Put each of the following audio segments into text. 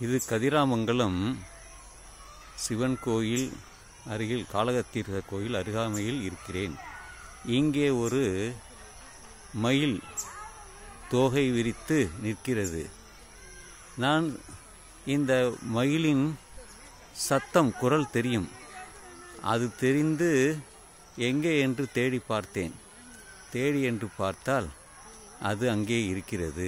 இது கதிராமங்கலம் சிவன் கோயில் அருகில் காளகத்தீர்த்த கோயில் அருகாமையில் இருக்கிறேன் இங்கே ஒரு மயில் தோகை விரித்து நிற்கிறது நான் இந்த மயிலின் சத்தம் குரல் தெரியும் அது தெரிந்து எங்கே என்று தேடி பார்த்தேன் தேடி என்று பார்த்தால் அது அங்கே இருக்கிறது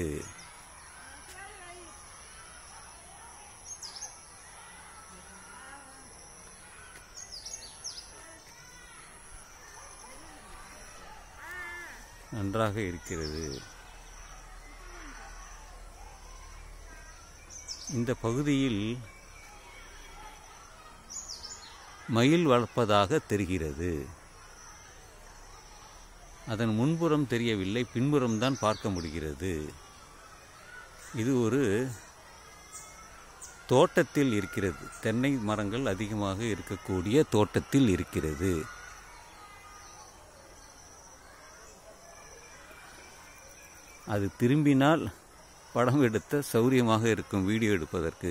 நன்றாக இருக்கிறது இந்த பகுதியில் மயில் வளர்ப்பதாக தெரிகிறது அதன் முன்புறம் தெரியவில்லை பின்புறம் தான் பார்க்க முடிகிறது இது ஒரு தோட்டத்தில் இருக்கிறது தென்னை மரங்கள் அதிகமாக இருக்கக்கூடிய தோட்டத்தில் இருக்கிறது அது திரும்பினால் படம் எடுத்த சௌரியமாக இருக்கும் வீடியோ எடுப்பதற்கு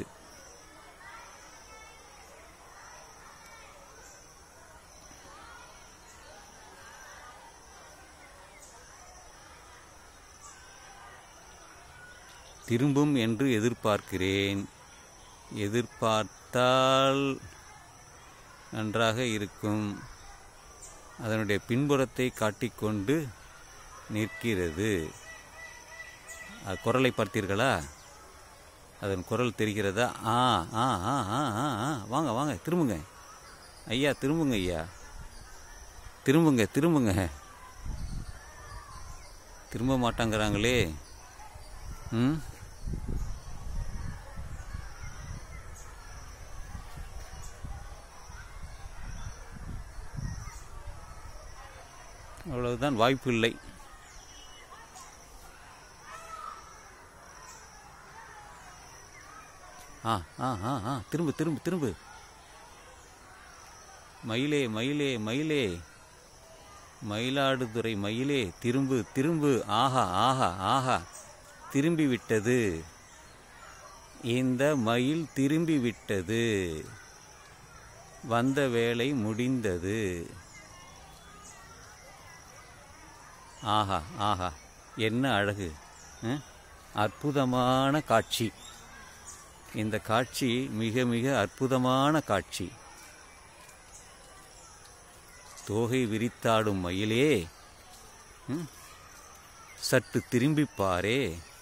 திரும்பும் என்று எதிர்பார்க்கிறேன் எதிர்பார்த்தால் நன்றாக இருக்கும் அதனுடைய பின்புறத்தை காட்டிக்கொண்டு நிற்கிறது அது குரலை பார்த்தீர்களா அதன் குரல் தெரிகிறதா ஆ ஆ ஆ ஆ ஆ ஆ வாங்க வாங்க திரும்புங்க ஐயா திரும்புங்க ஐயா திரும்புங்க திரும்புங்க திரும்ப மாட்டாங்கிறாங்களே ம் அவ்வளவுதான் வாய்ப்பு இல்லை ஆ ஆ ஆ ஆ திரும்ப திரும்ப திரும்ப மயிலே மயிலே மயிலே மயிலாடுதுறை மயிலே திரும்பு திரும்பு ஆஹா ஆஹா ஆஹா திரும்பி விட்டது இந்த மயில் திரும்பி விட்டது வந்த வேலை முடிந்தது ஆஹா ஆஹா என்ன அழகு அஹ்? அற்புதமான காட்சி இந்த காட்சி மிக மிக அற்புதமான காட்சி தோகை விரித்தாடும் மயிலே ம்? சற்று திரும்பிப் பாரே